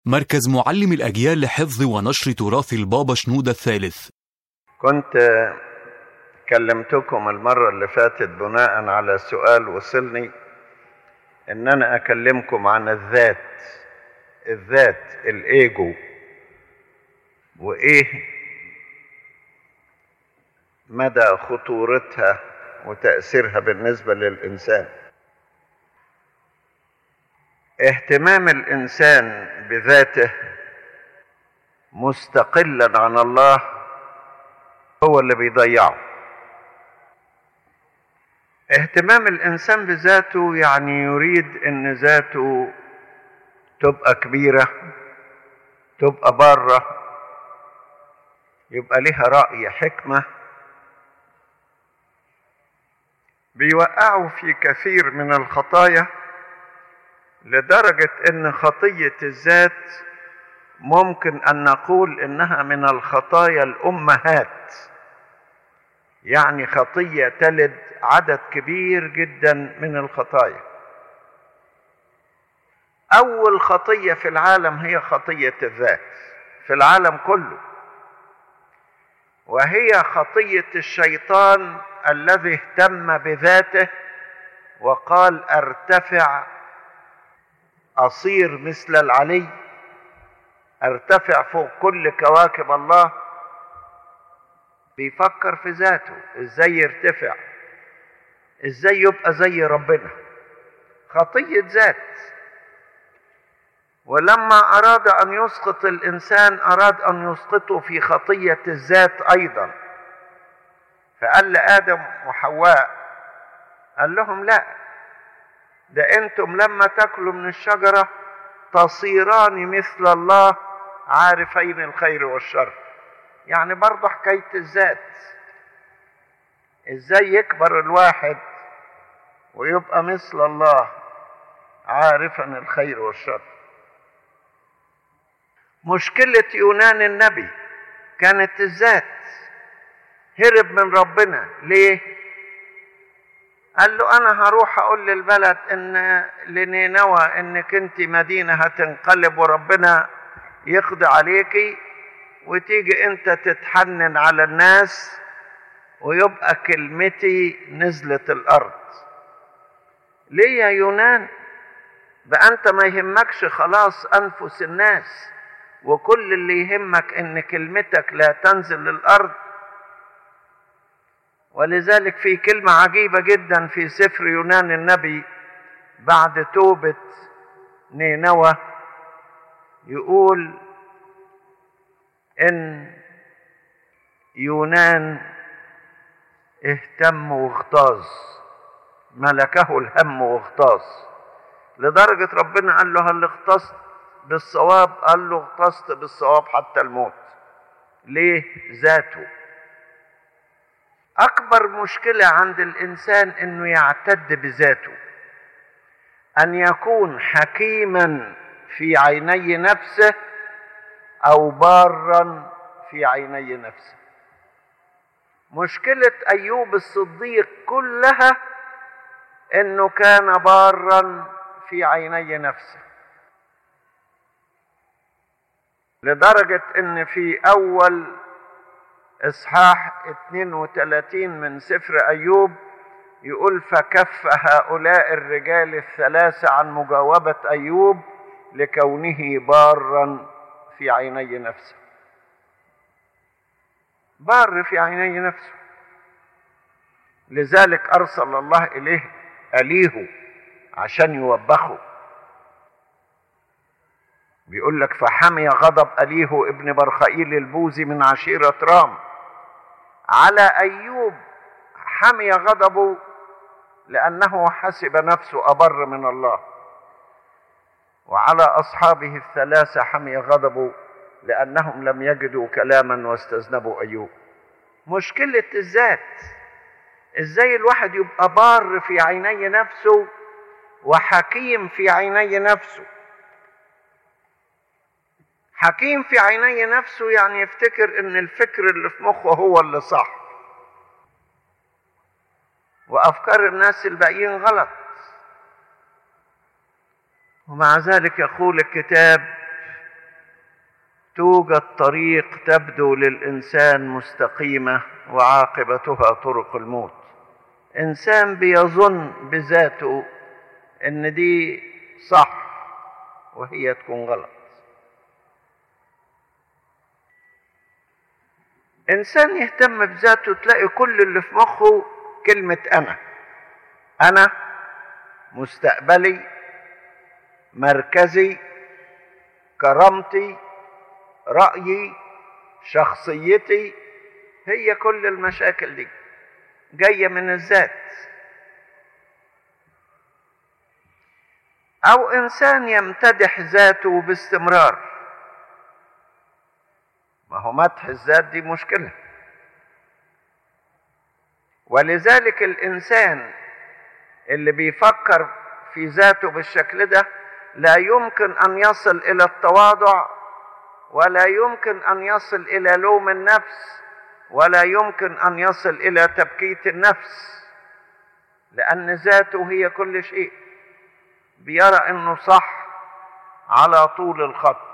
مركز معلم الأجيال لحفظ ونشر تراث البابا شنودة الثالث كنت كلمتكم المرة اللي فاتت بناء على سؤال وصلني ان انا اكلمكم عن الذات الذات الايجو وايه مدى خطورتها وتأثيرها بالنسبة للإنسان اهتمام الإنسان بذاته مستقلا عن الله هو اللي بيضيعه اهتمام الإنسان بذاته يعني يريد أن ذاته تبقى كبيرة تبقى بارة يبقى لها رأي حكمة بيوقعوا في كثير من الخطايا لدرجة ان خطية الذات ممكن ان نقول انها من الخطايا الامهات يعني خطية تلد عدد كبير جدا من الخطايا اول خطية في العالم هي خطية الذات في العالم كله وهي خطية الشيطان الذي اهتم بذاته وقال ارتفع اصير مثل العلي ارتفع فوق كل كواكب الله بيفكر في ذاته ازاي يرتفع ازاي يبقى زي ربنا خطيه ذات ولما اراد ان يسقط الانسان اراد ان يسقطه في خطيه الذات ايضا فقال لادم وحواء قال لهم لا ده انتم لما تاكلوا من الشجره تصيران مثل الله عارفين الخير والشر يعني برضه حكايه الذات ازاي يكبر الواحد ويبقى مثل الله عارفا الخير والشر مشكله يونان النبي كانت الذات هرب من ربنا ليه قال له انا هروح اقول للبلد ان لنينوى انك انت مدينه هتنقلب وربنا يقضي عليكي وتيجي انت تتحنن على الناس ويبقى كلمتي نزلت الارض ليه يا يونان بقى انت ما يهمكش خلاص انفس الناس وكل اللي يهمك ان كلمتك لا تنزل للارض ولذلك في كلمة عجيبة جدا في سفر يونان النبي بعد توبة نينوى يقول إن يونان اهتم واغتاظ ملكه الهم واغتاظ لدرجة ربنا قال له هل اغتصت بالصواب قال له اغتصت بالصواب حتى الموت ليه ذاته اكبر مشكله عند الانسان انه يعتد بذاته ان يكون حكيما في عيني نفسه او بارا في عيني نفسه مشكله ايوب الصديق كلها انه كان بارا في عيني نفسه لدرجه ان في اول اصحاح 32 من سفر ايوب يقول فكف هؤلاء الرجال الثلاثه عن مجاوبه ايوب لكونه بارا في عيني نفسه بار في عيني نفسه لذلك ارسل الله اليه اليه عشان يوبخه بيقول لك فحمي غضب اليه ابن برخائيل البوزي من عشيره رام على ايوب حمي غضبه لانه حسب نفسه ابر من الله وعلى اصحابه الثلاثه حمي غضبه لانهم لم يجدوا كلاما واستذنبوا ايوب مشكله الذات ازاي الواحد يبقى بار في عيني نفسه وحكيم في عيني نفسه حكيم في عيني نفسه يعني يفتكر ان الفكر اللي في مخه هو اللي صح وافكار الناس الباقيين غلط ومع ذلك يقول الكتاب توجد طريق تبدو للانسان مستقيمه وعاقبتها طرق الموت انسان بيظن بذاته ان دي صح وهي تكون غلط انسان يهتم بذاته تلاقي كل اللي في مخه كلمه انا انا مستقبلي مركزي كرامتي رايي شخصيتي هي كل المشاكل دي جايه من الذات او انسان يمتدح ذاته باستمرار ما هو مدح الذات دي مشكله ولذلك الانسان اللي بيفكر في ذاته بالشكل ده لا يمكن ان يصل الى التواضع ولا يمكن ان يصل الى لوم النفس ولا يمكن ان يصل الى تبكيت النفس لان ذاته هي كل شيء بيرى انه صح على طول الخط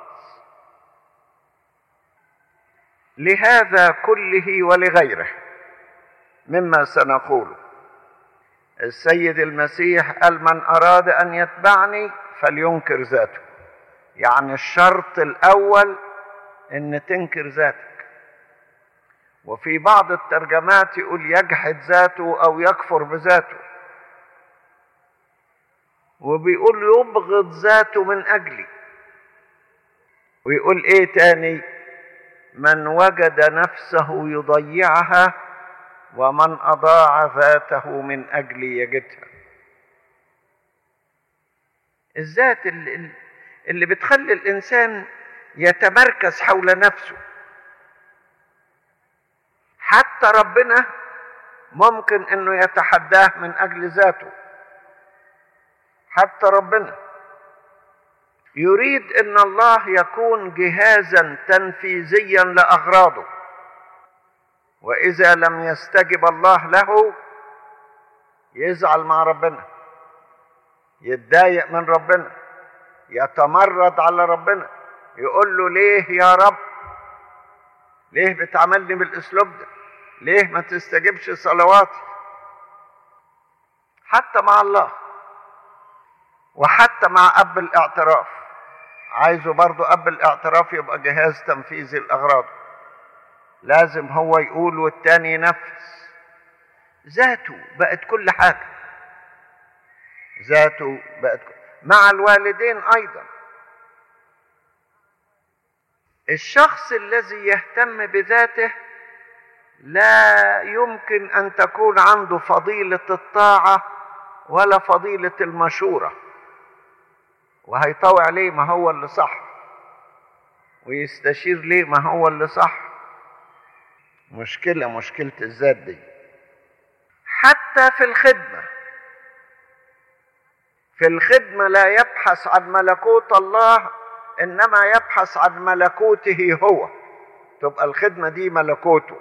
لهذا كله ولغيره مما سنقوله السيد المسيح قال من اراد ان يتبعني فلينكر ذاته يعني الشرط الاول ان تنكر ذاتك وفي بعض الترجمات يقول يجحد ذاته او يكفر بذاته وبيقول يبغض ذاته من اجلي ويقول ايه تاني من وجد نفسه يضيعها ومن اضاع ذاته من اجلي يجدها الذات اللي, اللي بتخلي الانسان يتمركز حول نفسه حتى ربنا ممكن انه يتحداه من اجل ذاته حتى ربنا يريد ان الله يكون جهازا تنفيذيا لاغراضه واذا لم يستجب الله له يزعل مع ربنا يتضايق من ربنا يتمرد على ربنا يقول له ليه يا رب ليه بتعاملني بالاسلوب ده ليه ما تستجبش صلواتي حتى مع الله وحتى مع اب الاعتراف عايزه برضو اب الاعتراف يبقى جهاز تنفيذي الاغراض لازم هو يقول والتاني ينفذ ذاته بقت كل حاجه ذاته بقت كل... مع الوالدين ايضا الشخص الذي يهتم بذاته لا يمكن ان تكون عنده فضيله الطاعه ولا فضيله المشوره وهيطوع ليه ما هو اللي صح ويستشير ليه ما هو اللي صح مشكله مشكله الذات دي حتى في الخدمه في الخدمه لا يبحث عن ملكوت الله انما يبحث عن ملكوته هو تبقى الخدمه دي ملكوته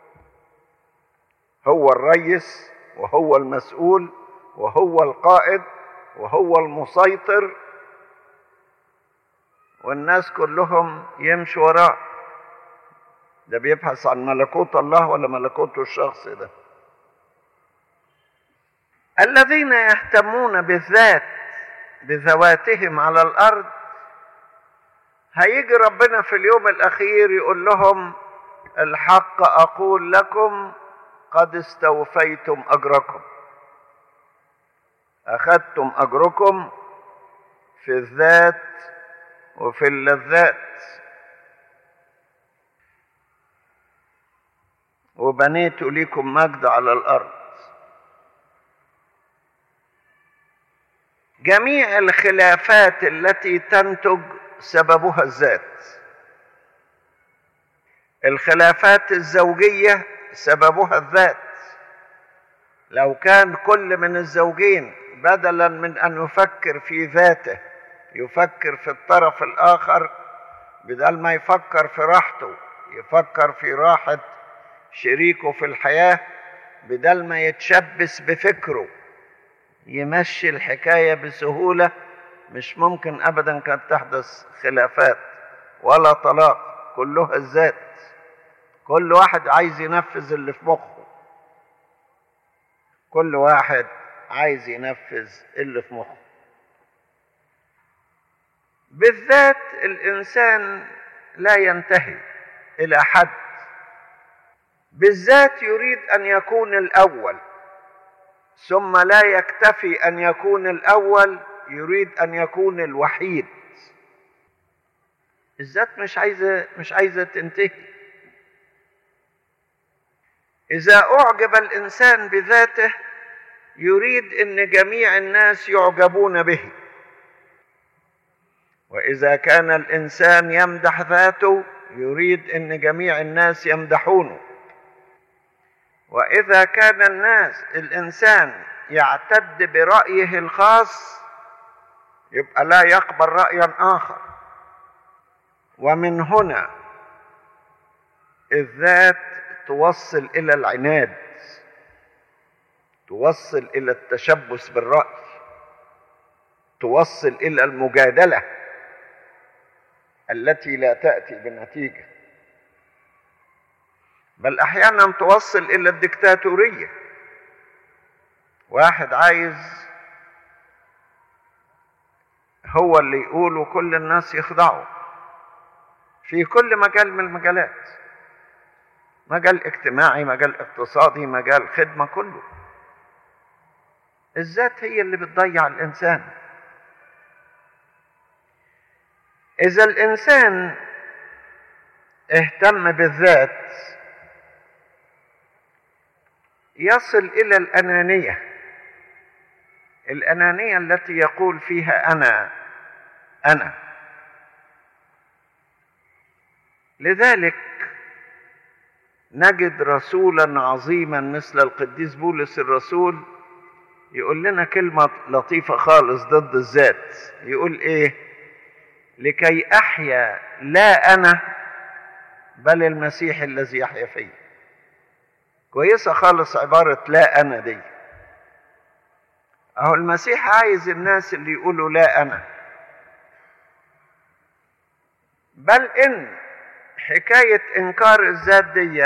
هو الريس وهو المسؤول وهو القائد وهو المسيطر والناس كلهم يمشوا وراه ده بيبحث عن ملكوت الله ولا ملكوته الشخصي ده الذين يهتمون بالذات بذواتهم على الارض هيجي ربنا في اليوم الاخير يقول لهم الحق اقول لكم قد استوفيتم اجركم اخذتم اجركم في الذات وفي اللذات وبنيت لكم مجد على الارض جميع الخلافات التي تنتج سببها الذات الخلافات الزوجيه سببها الذات لو كان كل من الزوجين بدلا من ان يفكر في ذاته يفكر في الطرف الاخر بدل ما يفكر في راحته يفكر في راحه شريكه في الحياه بدل ما يتشبث بفكره يمشي الحكايه بسهوله مش ممكن ابدا كانت تحدث خلافات ولا طلاق كلها الذات كل واحد عايز ينفذ اللي في مخه كل واحد عايز ينفذ اللي في مخه بالذات الانسان لا ينتهي الى حد بالذات يريد ان يكون الاول ثم لا يكتفي ان يكون الاول يريد ان يكون الوحيد الذات مش عايزه مش عايزه تنتهي اذا اعجب الانسان بذاته يريد ان جميع الناس يعجبون به واذا كان الانسان يمدح ذاته يريد ان جميع الناس يمدحونه واذا كان الناس الانسان يعتد برايه الخاص يبقى لا يقبل رايا اخر ومن هنا الذات توصل الى العناد توصل الى التشبث بالراي توصل الى المجادله التي لا تاتي بنتيجه بل احيانا توصل الى الدكتاتوريه واحد عايز هو اللي يقوله كل الناس يخضعوا في كل مجال من المجالات مجال اجتماعي مجال اقتصادي مجال خدمه كله الذات هي اللي بتضيع الانسان اذا الانسان اهتم بالذات يصل الى الانانيه الانانيه التي يقول فيها انا انا لذلك نجد رسولا عظيما مثل القديس بولس الرسول يقول لنا كلمه لطيفه خالص ضد الذات يقول ايه لكي احيا لا انا بل المسيح الذي يحيا فيه كويسه خالص عباره لا انا دي اهو المسيح عايز الناس اللي يقولوا لا انا بل ان حكايه انكار الذات دي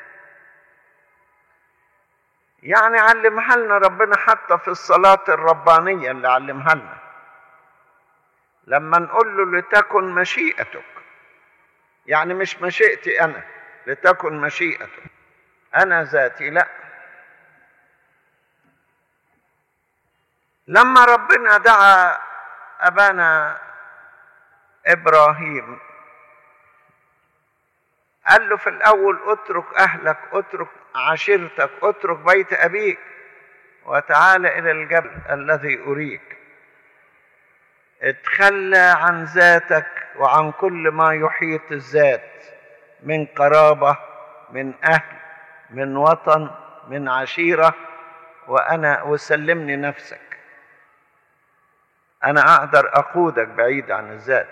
يعني علمها لنا ربنا حتى في الصلاه الربانيه اللي علمها لنا لما نقول له لتكن مشيئتك يعني مش مشيئتي انا لتكن مشيئتك انا ذاتي لا لما ربنا دعا ابانا ابراهيم قال له في الاول اترك اهلك اترك عشيرتك اترك بيت ابيك وتعال الى الجبل الذي اريك اتخلى عن ذاتك وعن كل ما يحيط الذات من قرابه من اهل من وطن من عشيره وانا وسلمني نفسك انا اقدر اقودك بعيد عن الذات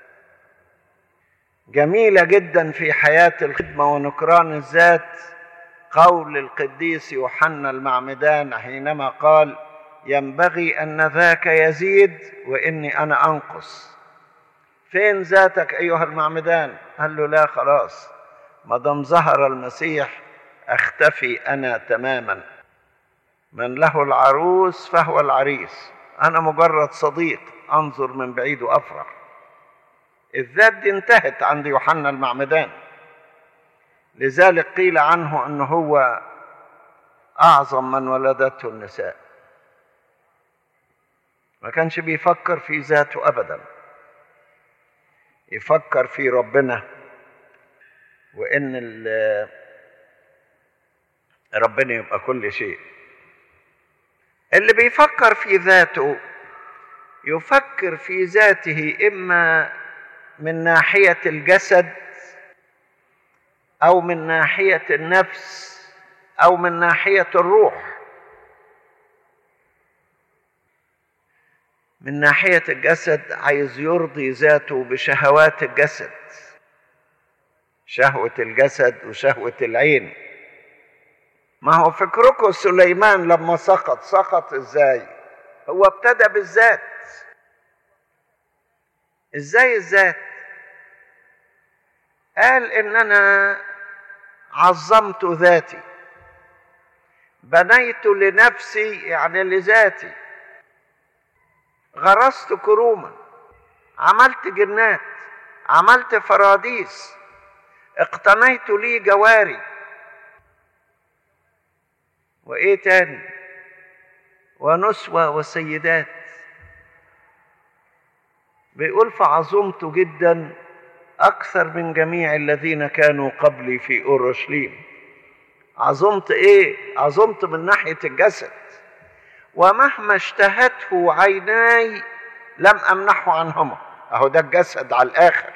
جميله جدا في حياه الخدمه ونكران الذات قول القديس يوحنا المعمدان حينما قال ينبغي ان ذاك يزيد واني انا انقص فين ذاتك ايها المعمدان قال له لا خلاص ما دام ظهر المسيح اختفي انا تماما من له العروس فهو العريس انا مجرد صديق انظر من بعيد وافرح الذات دي انتهت عند يوحنا المعمدان لذلك قيل عنه انه هو اعظم من ولدته النساء ما كانش بيفكر في ذاته ابدا يفكر في ربنا وان ربنا يبقى كل شيء اللي بيفكر في ذاته يفكر في ذاته اما من ناحيه الجسد او من ناحيه النفس او من ناحيه الروح من ناحيه الجسد عايز يرضي ذاته بشهوات الجسد شهوه الجسد وشهوه العين ما هو فكركم سليمان لما سقط سقط ازاي هو ابتدى بالذات ازاي الذات قال ان انا عظمت ذاتي بنيت لنفسي يعني لذاتي غرست كروما عملت جنات عملت فراديس اقتنيت لي جواري وايه تاني ونسوة وسيدات بيقول فعظمت جدا اكثر من جميع الذين كانوا قبلي في اورشليم عظمت ايه عظمت من ناحيه الجسد ومهما اشتهته عيناي لم امنحه عنهما اهو ده الجسد على الاخر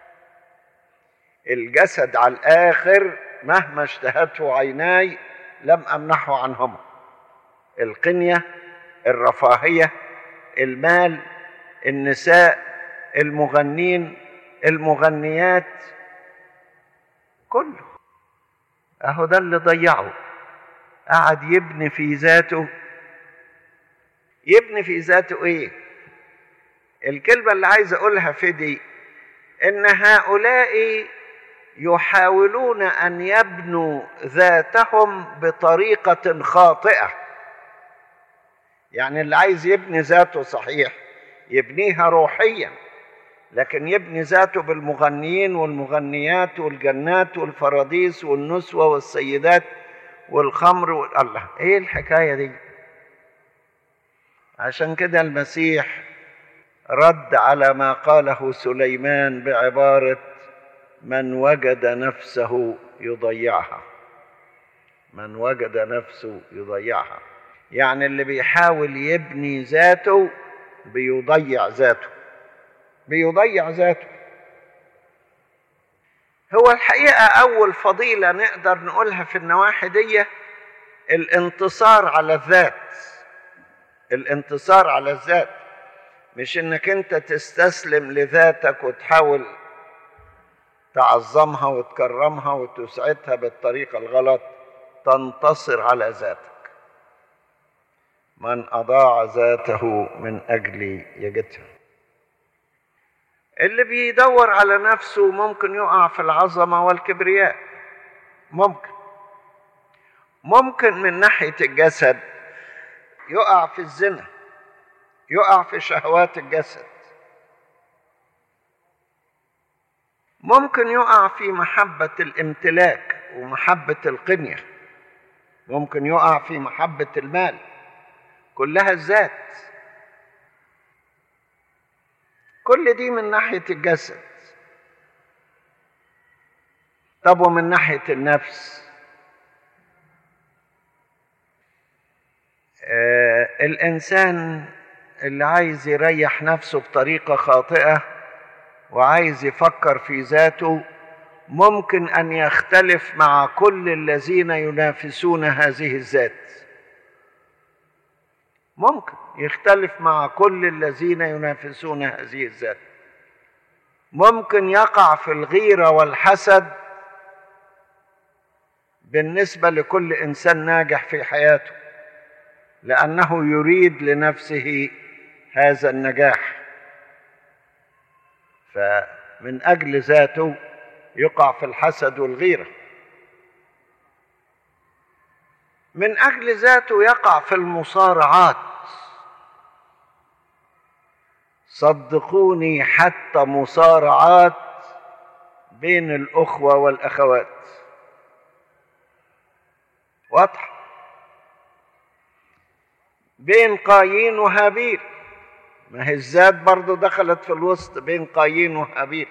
الجسد على الاخر مهما اشتهته عيناي لم امنحه عنهما القنيه الرفاهيه المال النساء المغنين المغنيات كله اهو ده اللي ضيعه قعد يبني في ذاته يبني في ذاته ايه الكلمه اللي عايز اقولها في دي ان هؤلاء يحاولون ان يبنوا ذاتهم بطريقه خاطئه يعني اللي عايز يبني ذاته صحيح يبنيها روحيا لكن يبني ذاته بالمغنيين والمغنيات والجنات والفراديس والنسوة والسيدات والخمر والله ايه الحكاية دي عشان كده المسيح رد على ما قاله سليمان بعبارة من وجد نفسه يضيعها من وجد نفسه يضيعها يعني اللي بيحاول يبني ذاته بيضيع ذاته بيضيع ذاته هو الحقيقة أول فضيلة نقدر نقولها في النواحي دي الانتصار على الذات الانتصار على الذات مش انك انت تستسلم لذاتك وتحاول تعظمها وتكرمها وتسعدها بالطريقة الغلط تنتصر على ذاتك من أضاع ذاته من أجلي يجدها اللي بيدور على نفسه ممكن يقع في العظمة والكبرياء ممكن ممكن من ناحية الجسد يقع في الزنا يقع في شهوات الجسد ممكن يقع في محبة الامتلاك ومحبة القنية ممكن يقع في محبة المال كلها الذات كل دي من ناحية الجسد طب ومن ناحية النفس آه الإنسان اللي عايز يريح نفسه بطريقة خاطئة وعايز يفكر في ذاته ممكن أن يختلف مع كل الذين ينافسون هذه الذات ممكن يختلف مع كل الذين ينافسون هذه الذات ممكن يقع في الغيره والحسد بالنسبه لكل انسان ناجح في حياته لانه يريد لنفسه هذا النجاح فمن اجل ذاته يقع في الحسد والغيره من اجل ذاته يقع في المصارعات صدقوني حتى مصارعات بين الاخوه والاخوات واضحه بين قايين وهابيل ما هي الذات برضه دخلت في الوسط بين قايين وهابيل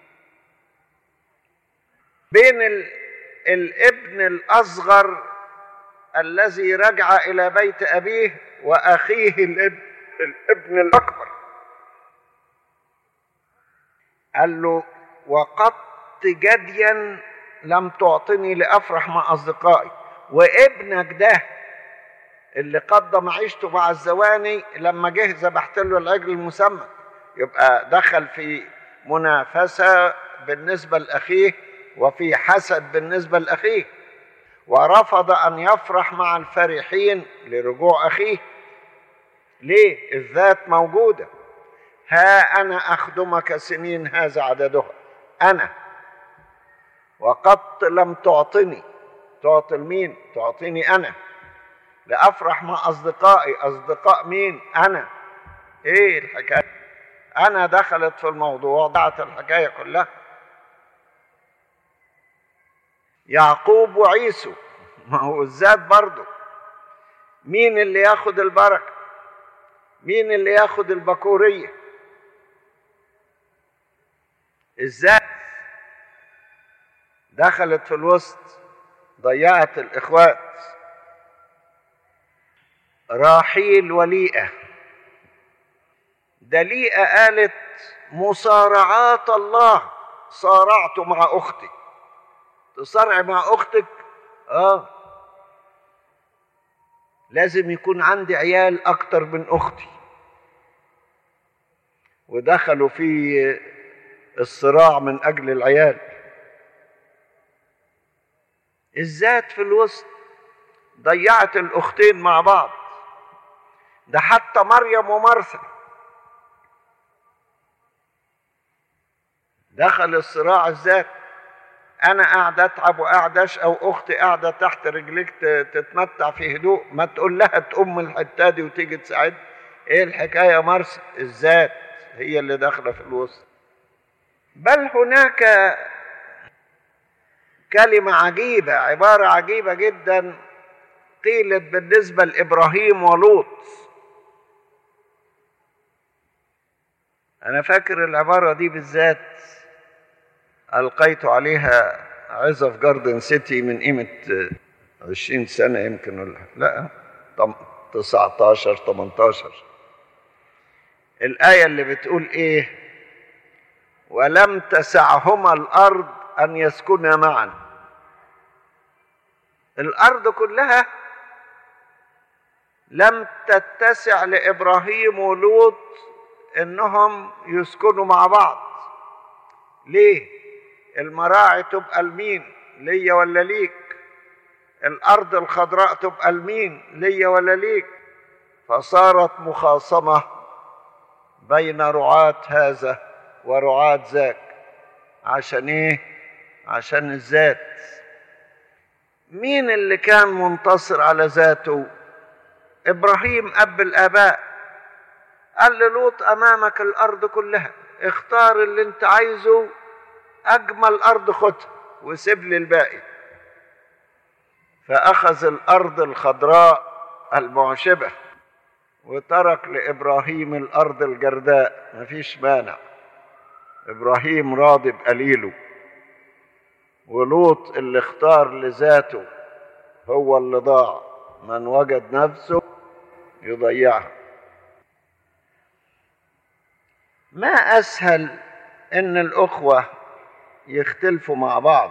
بين ال... الابن الاصغر الذي رجع الى بيت ابيه واخيه الابن الابن الاكبر قال له وقدت جديا لم تعطني لافرح مع اصدقائي وابنك ده اللي قضى معيشته مع الزواني لما جه ذبحت له العجل المسمى يبقى دخل في منافسه بالنسبه لاخيه وفي حسد بالنسبه لاخيه ورفض ان يفرح مع الفرحين لرجوع اخيه ليه الذات موجوده ها انا اخدمك سنين هذا عددها انا وقط لم تعطني تعطي لمين تعطيني انا لافرح مع اصدقائي اصدقاء مين انا ايه الحكايه انا دخلت في الموضوع ضاعت الحكايه كلها يعقوب وعيسو ما هو الذات برضه مين اللي ياخد البركه مين اللي ياخد البكوريه الذات دخلت في الوسط ضيعت الاخوات راحيل وليئه دليئه قالت مصارعات الله صارعت مع اختي تصارع مع اختك اه لازم يكون عندي عيال اكتر من اختي ودخلوا في الصراع من اجل العيال الذات في الوسط ضيعت الاختين مع بعض ده حتى مريم ومرثا دخل الصراع الذات انا قاعد اتعب وقاعد اشقى واختي قاعده تحت رجليك تتمتع في هدوء ما تقول لها تقوم من الحته دي وتيجي تساعد ايه الحكايه يا مرسى الذات هي اللي داخله في الوسط بل هناك كلمه عجيبه عباره عجيبه جدا قيلت بالنسبه لابراهيم ولوط انا فاكر العباره دي بالذات ألقيت عليها عزة في جاردن سيتي من قيمة عشرين سنة يمكن ولا لا تسعتاشر تمنتاشر الآية اللي بتقول إيه ولم تسعهما الأرض أن يسكنا معا الأرض كلها لم تتسع لإبراهيم ولوط إنهم يسكنوا مع بعض ليه المراعي تبقى لمين ليا ولا ليك الارض الخضراء تبقى لمين ليا ولا ليك فصارت مخاصمه بين رعاه هذا ورعاه ذاك عشان ايه عشان الذات مين اللي كان منتصر على ذاته ابراهيم اب الاباء قال للوط امامك الارض كلها اختار اللي انت عايزه اجمل ارض خدها وسيب لي الباقي فاخذ الارض الخضراء المعشبه وترك لابراهيم الارض الجرداء مفيش مانع ابراهيم راضي بقليله ولوط اللي اختار لذاته هو اللي ضاع من وجد نفسه يضيعها ما اسهل ان الاخوه يختلفوا مع بعض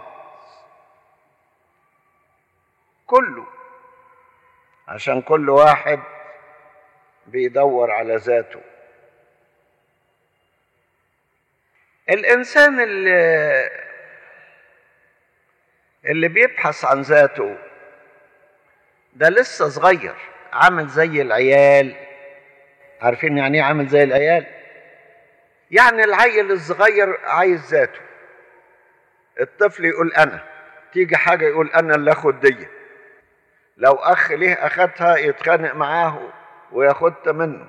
كله عشان كل واحد بيدور على ذاته الانسان اللي اللي بيبحث عن ذاته ده لسه صغير عامل زي العيال عارفين يعني ايه عامل زي العيال يعني العيل الصغير عايز ذاته الطفل يقول انا تيجي حاجه يقول انا اللي اخد دي لو اخ ليه اخدها يتخانق معاه وياخدها منه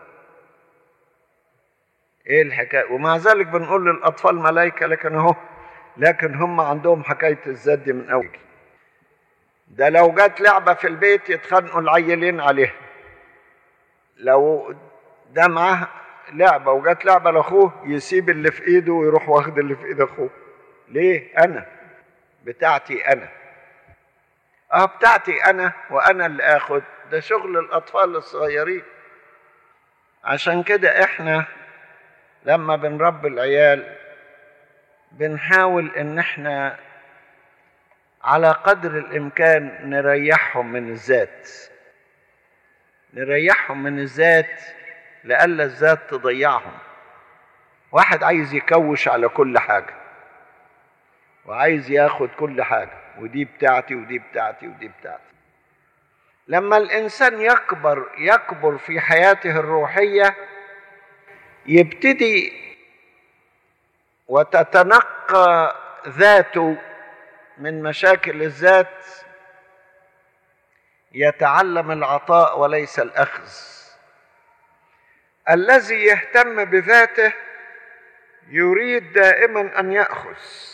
ايه الحكايه ومع ذلك بنقول للاطفال ملائكه لكن اهو لكن هم عندهم حكايه الذات دي من اول ده لو جت لعبه في البيت يتخانقوا العيلين عليها لو ده معاه لعبه وجت لعبه لاخوه يسيب اللي في ايده ويروح واخد اللي في ايد اخوه ليه انا بتاعتي انا اه بتاعتي انا وانا اللي اخد ده شغل الاطفال الصغيرين عشان كده احنا لما بنربي العيال بنحاول ان احنا على قدر الامكان نريحهم من الذات نريحهم من الذات لئلا الذات تضيعهم واحد عايز يكوش على كل حاجه وعايز ياخد كل حاجه ودي بتاعتي ودي بتاعتي ودي بتاعتي لما الانسان يكبر يكبر في حياته الروحيه يبتدي وتتنقى ذاته من مشاكل الذات يتعلم العطاء وليس الاخذ الذي يهتم بذاته يريد دائما ان ياخذ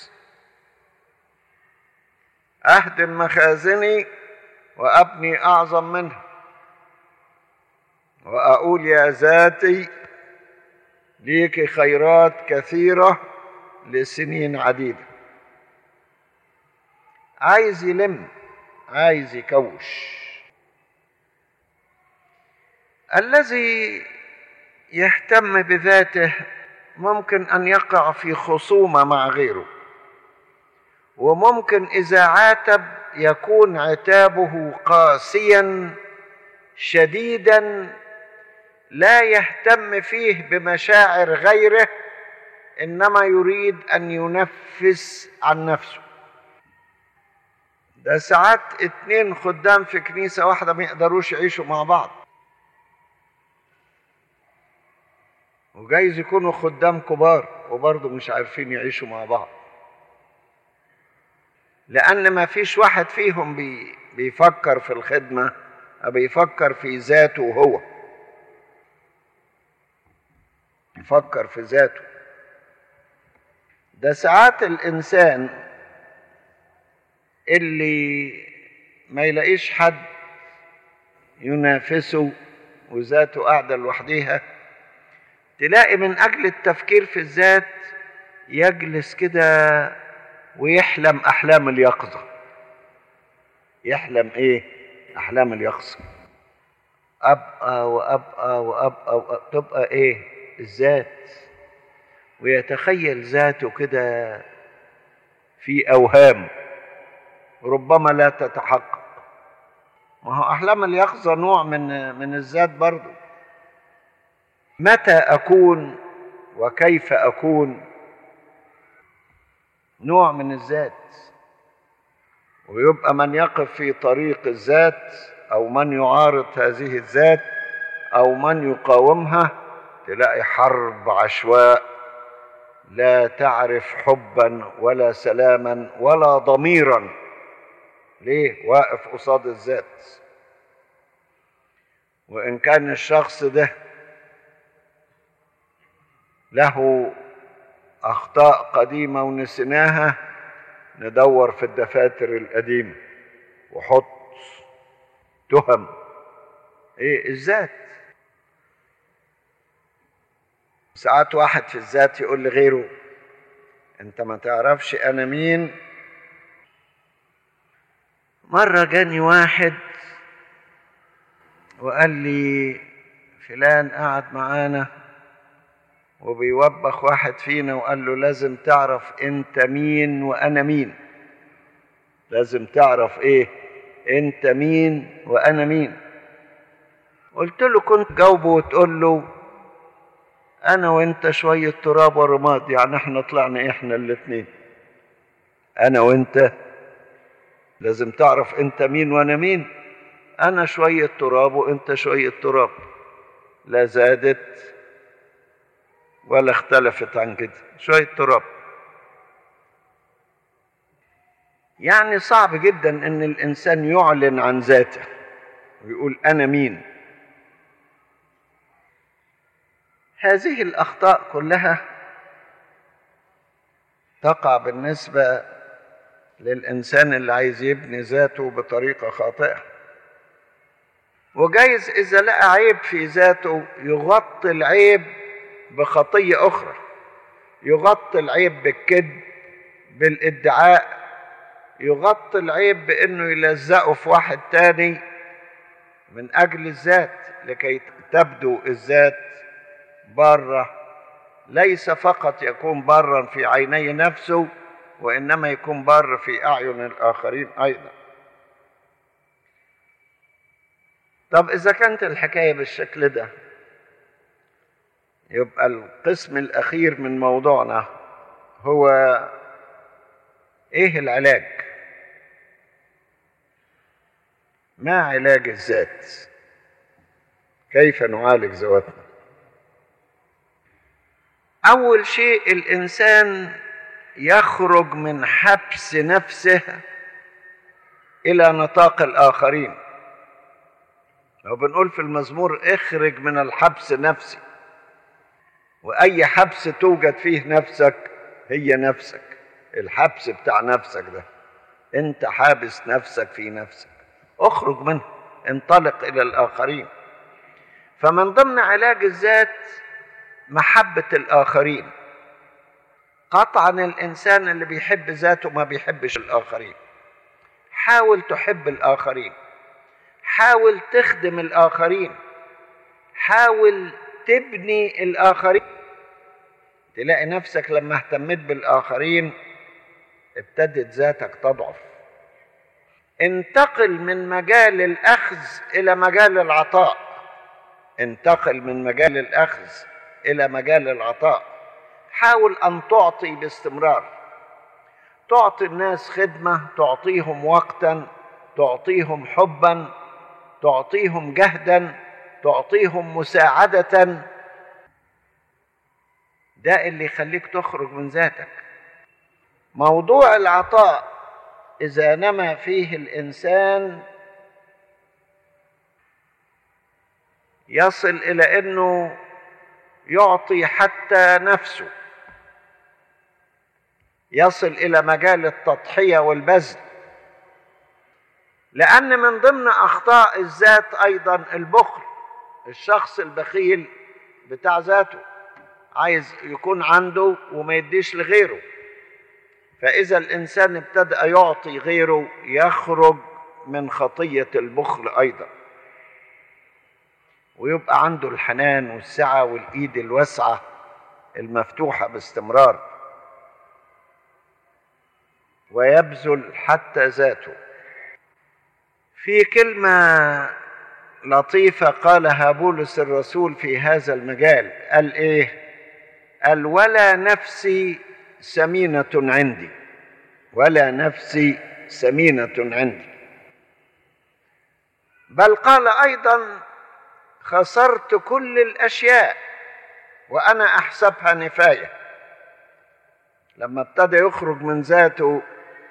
اهدم مخازني وابني اعظم منها واقول يا ذاتي ليك خيرات كثيره لسنين عديده عايز يلم عايز يكوش الذي يهتم بذاته ممكن ان يقع في خصومه مع غيره وممكن اذا عاتب يكون عتابه قاسيا شديدا لا يهتم فيه بمشاعر غيره انما يريد ان ينفس عن نفسه ده ساعات اتنين خدام في كنيسة واحدة ما يقدروش يعيشوا مع بعض وجايز يكونوا خدام كبار وبرضه مش عارفين يعيشوا مع بعض لأن ما فيش واحد فيهم بي بيفكر في الخدمة بيفكر في ذاته هو يفكر في ذاته ده ساعات الإنسان اللي ما يلاقيش حد ينافسه وذاته قاعدة لوحديها تلاقي من أجل التفكير في الذات يجلس كده ويحلم أحلام اليقظة يحلم إيه؟ أحلام اليقظة أبقى وأبقى وأبقى, وأبقى تبقى إيه؟ الذات ويتخيل ذاته كده في أوهام ربما لا تتحقق ما هو أحلام اليقظة نوع من من الذات برضو متى أكون وكيف أكون نوع من الذات ويبقى من يقف في طريق الذات أو من يعارض هذه الذات أو من يقاومها تلاقي حرب عشواء لا تعرف حبا ولا سلاما ولا ضميرا ليه واقف قصاد الذات وان كان الشخص ده له اخطاء قديمه ونسيناها ندور في الدفاتر القديمه وحط تهم ايه الذات ساعات واحد في الذات يقول لغيره انت ما تعرفش انا مين مرة جاني واحد وقال لي فلان قعد معانا وبيوبخ واحد فينا وقال له لازم تعرف انت مين وانا مين لازم تعرف ايه انت مين وانا مين قلت له كنت جاوبه وتقول له انا وانت شوية تراب ورماد يعني احنا طلعنا احنا الاتنين انا وانت لازم تعرف انت مين وانا مين انا شوية تراب وانت شوية تراب لا زادت ولا اختلفت عن كده شوية تراب يعني صعب جدا ان الانسان يعلن عن ذاته ويقول انا مين هذه الاخطاء كلها تقع بالنسبه للإنسان اللي عايز يبني ذاته بطريقة خاطئة وجايز إذا لقى عيب في ذاته يغطي العيب بخطية أخرى يغطي العيب بالكذب بالادعاء يغطي العيب بأنه يلزقه في واحد تاني من أجل الذات لكي تبدو الذات بره ليس فقط يكون برا في عيني نفسه وإنما يكون بار في أعين الآخرين أيضا طب إذا كانت الحكاية بالشكل ده يبقى القسم الأخير من موضوعنا هو إيه العلاج؟ ما علاج الذات؟ كيف نعالج ذواتنا؟ أول شيء الإنسان يخرج من حبس نفسه الى نطاق الاخرين لو بنقول في المزمور اخرج من الحبس نفسي واي حبس توجد فيه نفسك هي نفسك الحبس بتاع نفسك ده انت حابس نفسك في نفسك اخرج منه انطلق الى الاخرين فمن ضمن علاج الذات محبه الاخرين قطعا الانسان اللي بيحب ذاته ما بيحبش الاخرين حاول تحب الاخرين حاول تخدم الاخرين حاول تبني الاخرين تلاقي نفسك لما اهتميت بالاخرين ابتدت ذاتك تضعف انتقل من مجال الاخذ الى مجال العطاء انتقل من مجال الاخذ الى مجال العطاء حاول ان تعطي باستمرار تعطي الناس خدمه تعطيهم وقتا تعطيهم حبا تعطيهم جهدا تعطيهم مساعده ده اللي يخليك تخرج من ذاتك موضوع العطاء اذا نما فيه الانسان يصل الى انه يعطي حتى نفسه يصل الى مجال التضحيه والبذل لان من ضمن اخطاء الذات ايضا البخل الشخص البخيل بتاع ذاته عايز يكون عنده وما يديش لغيره فاذا الانسان ابتدا يعطي غيره يخرج من خطيه البخل ايضا ويبقى عنده الحنان والسعه والايد الواسعه المفتوحه باستمرار ويبذل حتى ذاته في كلمه لطيفه قالها بولس الرسول في هذا المجال قال ايه قال ولا نفسي سمينه عندي ولا نفسي سمينه عندي بل قال ايضا خسرت كل الاشياء وانا احسبها نفايه لما ابتدى يخرج من ذاته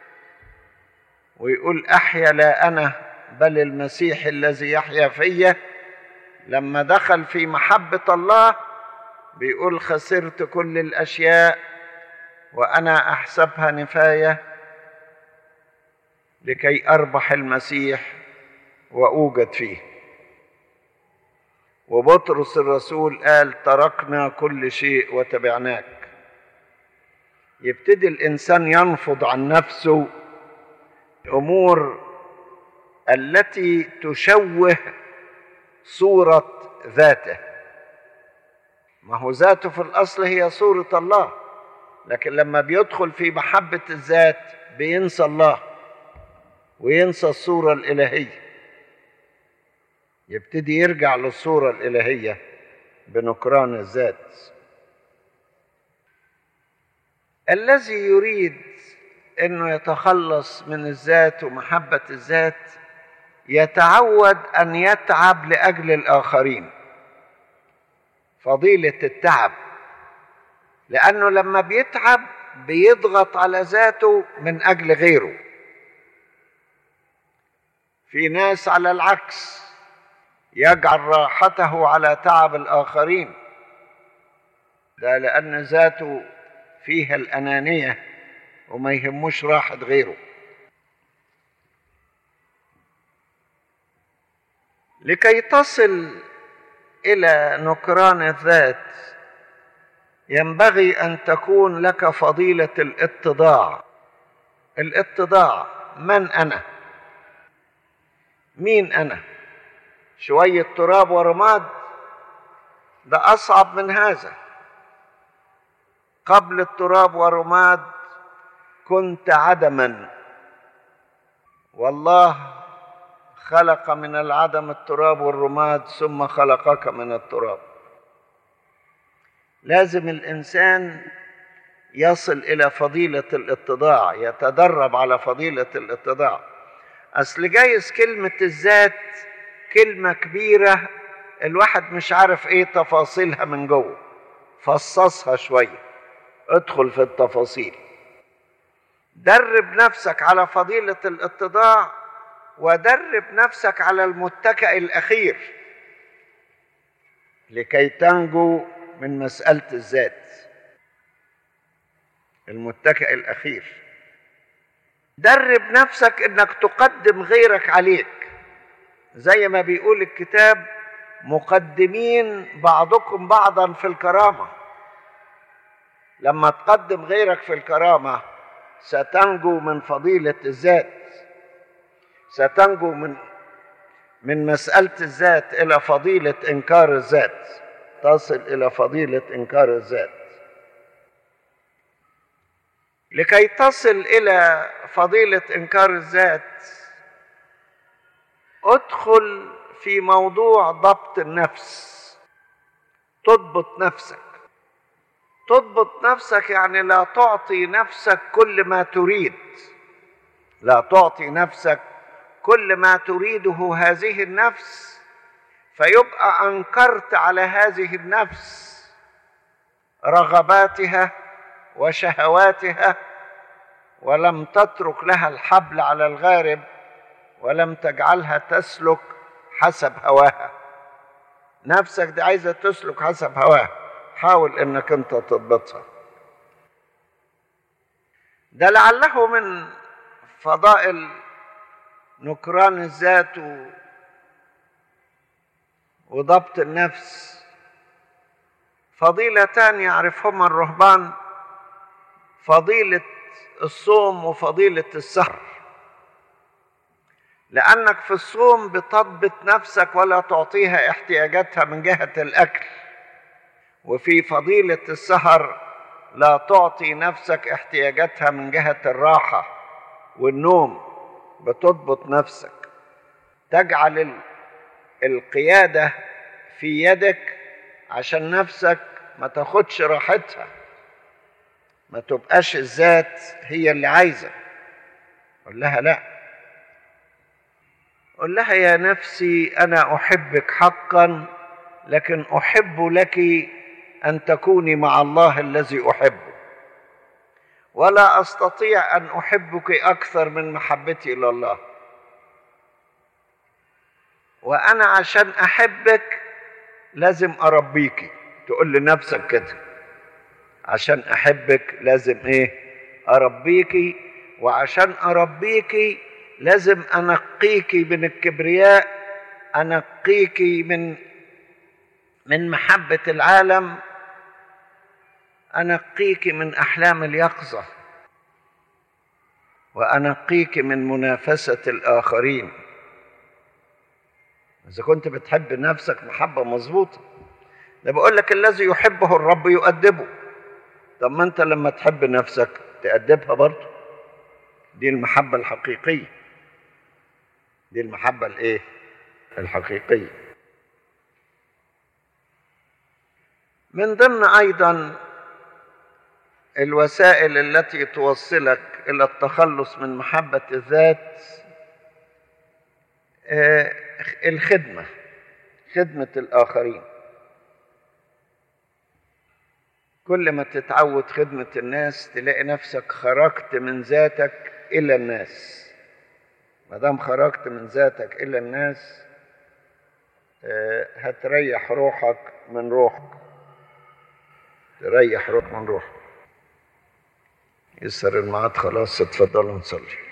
ويقول احيا لا انا بل المسيح الذي يحيا فيا لما دخل في محبه الله بيقول خسرت كل الاشياء وانا احسبها نفايه لكي اربح المسيح واوجد فيه وبطرس الرسول قال تركنا كل شيء وتبعناك يبتدي الانسان ينفض عن نفسه امور التي تشوه صوره ذاته ما هو ذاته في الاصل هي صوره الله لكن لما بيدخل في محبه الذات بينسى الله وينسى الصوره الالهيه يبتدي يرجع للصوره الالهيه بنكران الذات الذي يريد انه يتخلص من الذات ومحبه الذات يتعود ان يتعب لاجل الاخرين فضيله التعب لانه لما بيتعب بيضغط على ذاته من اجل غيره في ناس على العكس يجعل راحته على تعب الاخرين ده لان ذاته فيها الانانيه وما يهموش راحه غيره لكي تصل الى نكران الذات ينبغي ان تكون لك فضيله الاتضاع الاتضاع من انا مين انا شويه تراب ورماد ده اصعب من هذا قبل التراب والرماد كنت عدما والله خلق من العدم التراب والرماد ثم خلقك من التراب لازم الانسان يصل الى فضيله الاتضاع يتدرب على فضيله الاتضاع اصل جايز كلمه الذات كلمه كبيره الواحد مش عارف ايه تفاصيلها من جوه فصصها شويه ادخل في التفاصيل درب نفسك على فضيلة الاتضاع ودرب نفسك على المتكئ الأخير لكي تنجو من مسألة الذات المتكئ الأخير درب نفسك انك تقدم غيرك عليك زي ما بيقول الكتاب مقدمين بعضكم بعضا في الكرامة لما تقدم غيرك في الكرامة ستنجو من فضيلة الذات ستنجو من من مسألة الذات إلى فضيلة إنكار الذات تصل إلى فضيلة إنكار الذات لكي تصل إلى فضيلة إنكار الذات ادخل في موضوع ضبط النفس تضبط نفسك تضبط نفسك يعني لا تعطي نفسك كل ما تريد لا تعطي نفسك كل ما تريده هذه النفس فيبقى انكرت على هذه النفس رغباتها وشهواتها ولم تترك لها الحبل على الغارب ولم تجعلها تسلك حسب هواها نفسك دي عايزه تسلك حسب هواها حاول انك انت تضبطها ده لعله من فضائل نكران الذات وضبط النفس فضيلتان يعرفهما الرهبان فضيلة الصوم وفضيلة السهر لأنك في الصوم بتضبط نفسك ولا تعطيها احتياجاتها من جهة الأكل وفي فضيلة السهر لا تعطي نفسك احتياجاتها من جهة الراحة والنوم بتضبط نفسك تجعل القيادة في يدك عشان نفسك ما تاخدش راحتها ما تبقاش الذات هي اللي عايزة قول لها لا قل لها يا نفسي أنا أحبك حقا لكن أحب لك أن تكوني مع الله الذي أحبه ولا أستطيع أن أحبك أكثر من محبتي إلى الله وأنا عشان أحبك لازم أربيكي تقول لنفسك كده عشان أحبك لازم إيه أربيكي وعشان أربيكي لازم أنقيكي من الكبرياء أنقيكي من من محبة العالم أنقيك من أحلام اليقظة وأنقيك من منافسة الآخرين إذا كنت بتحب نفسك محبة مظبوطة ده بقول لك الذي يحبه الرب يؤدبه طب ما أنت لما تحب نفسك تأدبها برضه دي المحبة الحقيقية دي المحبة الإيه؟ الحقيقية من ضمن أيضا الوسائل التي توصلك الى التخلص من محبه الذات الخدمه خدمه الاخرين كل ما تتعود خدمه الناس تلاقي نفسك خرجت من ذاتك الى الناس ما دام خرجت من ذاتك الى الناس هتريح روحك من روحك تريح روح من روحك يسر الميعاد خلاص اتفضلوا نصلي